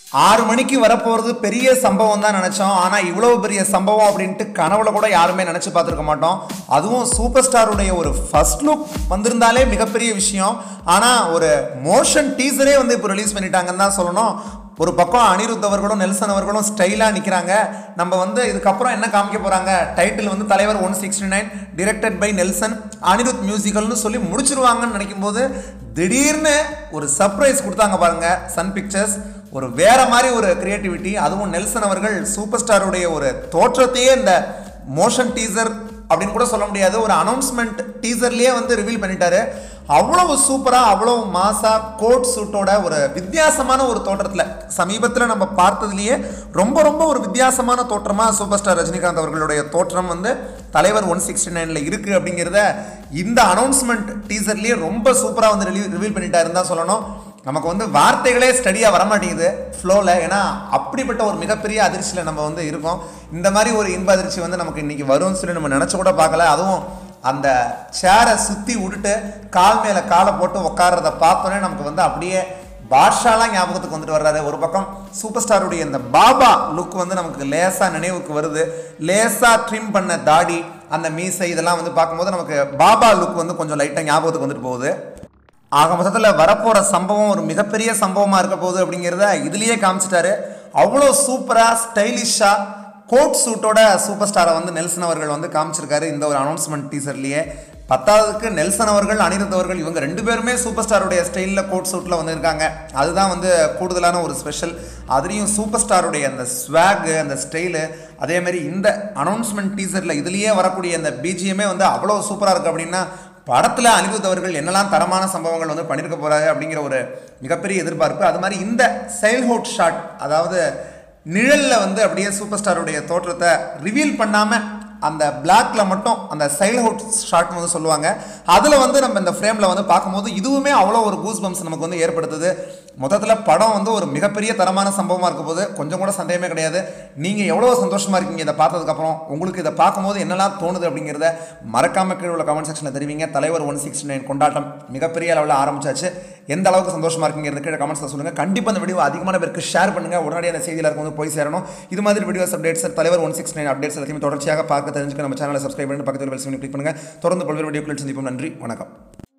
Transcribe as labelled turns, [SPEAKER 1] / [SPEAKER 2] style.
[SPEAKER 1] ஆறு மணிக்கு வரப்போகிறது பெரிய சம்பவம் தான் நினச்சோம் ஆனால் இவ்வளோ பெரிய சம்பவம் அப்படின்ட்டு கனவுல கூட யாருமே நினச்சி பார்த்துருக்க மாட்டோம் அதுவும் சூப்பர் ஸ்டாருடைய ஒரு ஃபர்ஸ்ட் லுக் வந்திருந்தாலே மிகப்பெரிய விஷயம் ஆனால் ஒரு மோஷன் டீசரே வந்து இப்போ ரிலீஸ் பண்ணிட்டாங்கன்னு தான் சொல்லணும் ஒரு பக்கம் அனிருத் அவர்களும் நெல்சன் அவர்களும் ஸ்டைலாக நிற்கிறாங்க நம்ம வந்து இதுக்கப்புறம் என்ன காமிக்க போகிறாங்க டைட்டில் வந்து Thalaivar one sixty nine directed by Nelson Anirudh மியூசிக்கல்னு சொல்லி முடிச்சிருவாங்கன்னு நினைக்கும் போது திடீர்னு ஒரு சர்ப்ரைஸ் கொடுத்தாங்க பாருங்க சன் பிக்சர்ஸ் ஒரு வேற மாதிரி ஒரு கிரியேட்டிவிட்டி அதுவும் நெல்சன் அவர்கள் சூப்பர் ஸ்டாருடைய ஒரு தோற்றத்தையே இந்த மோஷன் டீசர் அப்படின்னு கூட சொல்ல முடியாது ஒரு அனௌன்ஸ்மெண்ட் டீசர்லேயே வந்து ரிவீல் பண்ணிட்டாரு அவ்வளவு சூப்பராக அவ்வளவு மாசா கோட் சூட்டோட ஒரு வித்தியாசமான ஒரு தோற்றத்தில் சமீபத்தில் நம்ம பார்த்ததுலேயே ரொம்ப ரொம்ப ஒரு வித்தியாசமான தோற்றமாக சூப்பர் ஸ்டார் ரஜினிகாந்த் அவர்களுடைய தோற்றம் வந்து தலைவர் ஒன் சிக்ஸ்டி நைனில் இருக்குது அப்படிங்கிறத இந்த அனௌன்ஸ்மெண்ட் டீசர்லேயே ரொம்ப சூப்பராக வந்து ரிலீவ் ரிவீல் பண்ணிட்டாருன்னு தான் சொல்லணும் நமக்கு வந்து வார்த்தைகளே ஸ்டடியாக வரமாட்டேங்குது ஃப்ளோவில் ஏன்னா அப்படிப்பட்ட ஒரு மிகப்பெரிய அதிர்ச்சியில் நம்ம வந்து இருக்கோம் இந்த மாதிரி ஒரு இன்ப அதிர்ச்சி வந்து நமக்கு இன்றைக்கி வரும்னு சொல்லி நம்ம நினச்ச கூட பார்க்கல அதுவும் அந்த சேரை சுற்றி விட்டுட்டு கால் மேலே காலை போட்டு உட்கார்றத பார்த்தோன்னே நமக்கு வந்து அப்படியே பாஷாலாம் ஞாபகத்துக்கு வந்துட்டு வர்றாரு ஒரு பக்கம் சூப்பர் ஸ்டாருடைய இந்த பாபா லுக் வந்து நமக்கு லேசாக நினைவுக்கு வருது லேசாக ட்ரிம் பண்ண தாடி அந்த மீசை இதெல்லாம் வந்து பார்க்கும்போது நமக்கு பாபா லுக் வந்து கொஞ்சம் லைட்டாக ஞாபகத்துக்கு வந்துட்டு போகுது ஆக மொத்தத்தில் வரப்போகிற சம்பவம் ஒரு மிகப்பெரிய சம்பவமாக இருக்க போகுது அப்படிங்கிறத இதுலேயே காமிச்சிட்டாரு அவ்வளோ சூப்பராக ஸ்டைலிஷாக கோட் சூட்டோட சூப்பர் ஸ்டாரை வந்து நெல்சன் அவர்கள் வந்து காமிச்சிருக்காரு இந்த ஒரு அனௌன்ஸ்மெண்ட் டீசர்லேயே பத்தாவதுக்கு நெல்சன் அவர்கள் அனிருத் அவர்கள் இவங்க ரெண்டு பேருமே சூப்பர் ஸ்டாருடைய ஸ்டைலில் கோட் சூட்டில் வந்திருக்காங்க அதுதான் வந்து கூடுதலான ஒரு ஸ்பெஷல் அதுலேயும் சூப்பர் ஸ்டாருடைய அந்த ஸ்வாகு அந்த ஸ்டைலு அதேமாரி இந்த அனௌன்ஸ்மெண்ட் டீசரில் இதுலேயே வரக்கூடிய அந்த பிஜிஎமே வந்து அவ்வளோ சூப்பராக இருக்குது அப்படின்னா படத்தில் அனிருத் அவர்கள் என்னெல்லாம் தரமான சம்பவங்கள் வந்து பண்ணியிருக்க போகிறாரு அப்படிங்கிற ஒரு மிகப்பெரிய எதிர்பார்ப்பு அது மாதிரி இந்த செயல்ஹோட் ஷாட் அதாவது நிழலில் வந்து அப்படியே சூப்பர் ஸ்டாருடைய தோற்றத்தை ரிவீல் பண்ணாமல் அந்த பிளாக்ல மட்டும் அந்த சைல்ஹவுட் ஷாட் வந்து சொல்லுவாங்க அதில் வந்து நம்ம இந்த ஃப்ரேமில் வந்து பார்க்கும்போது இதுவுமே அவ்வளோ ஒரு கூஸ் பம்ப்ஸ் நமக்கு வந்து ஏற்படுத்துது மொத்தத்தில் படம் வந்து ஒரு மிகப்பெரிய தரமான சம்பவமாக இருக்க போது கொஞ்சம் கூட சந்தேகமே கிடையாது நீங்கள் எவ்வளோ சந்தோஷமாக இருக்கீங்க இதை பார்த்ததுக்கப்புறம் உங்களுக்கு இதை பார்க்கும்போது என்னெல்லாம் தோணுது அப்படிங்கிறத மறக்காம கீழே உள்ள கமெண்ட் செக்ஷனில் தெரிவிங்க தலைவர் ஒன் சிக்ஸ்டி நைன் கொண்டாட்டம் மிகப்பெரிய அளவில் ஆரம்பிச்சாச்சு எந்த அளவுக்கு சந்தோஷமாக இருக்கீங்கிறது கீழே கமெண்ட்ஸில் சொல்லுங்கள் கண்டிப்பாக அந்த வீடியோ அதிகமான பேருக்கு ஷேர் பண்ணுங்கள் உடனடியாக அந்த செய்தியில் வந்து போய் சேரணும் இது மாதிரி videos updates Thalaivar one six nine updates எல்லாத்தையுமே தொடர்ச்சியாக பார்க்க தெரிஞ்சுக்க நம்ம சேனலை சப்ஸ்கிரைப் பண்ணி பக்கத்தில் பெல் சிம்னி கிளிக் பண்ணுங்கள் தொடர்ந்து பல்வேறு வீடியோக்கள் சந்திப்போம் நன்றி வணக்கம்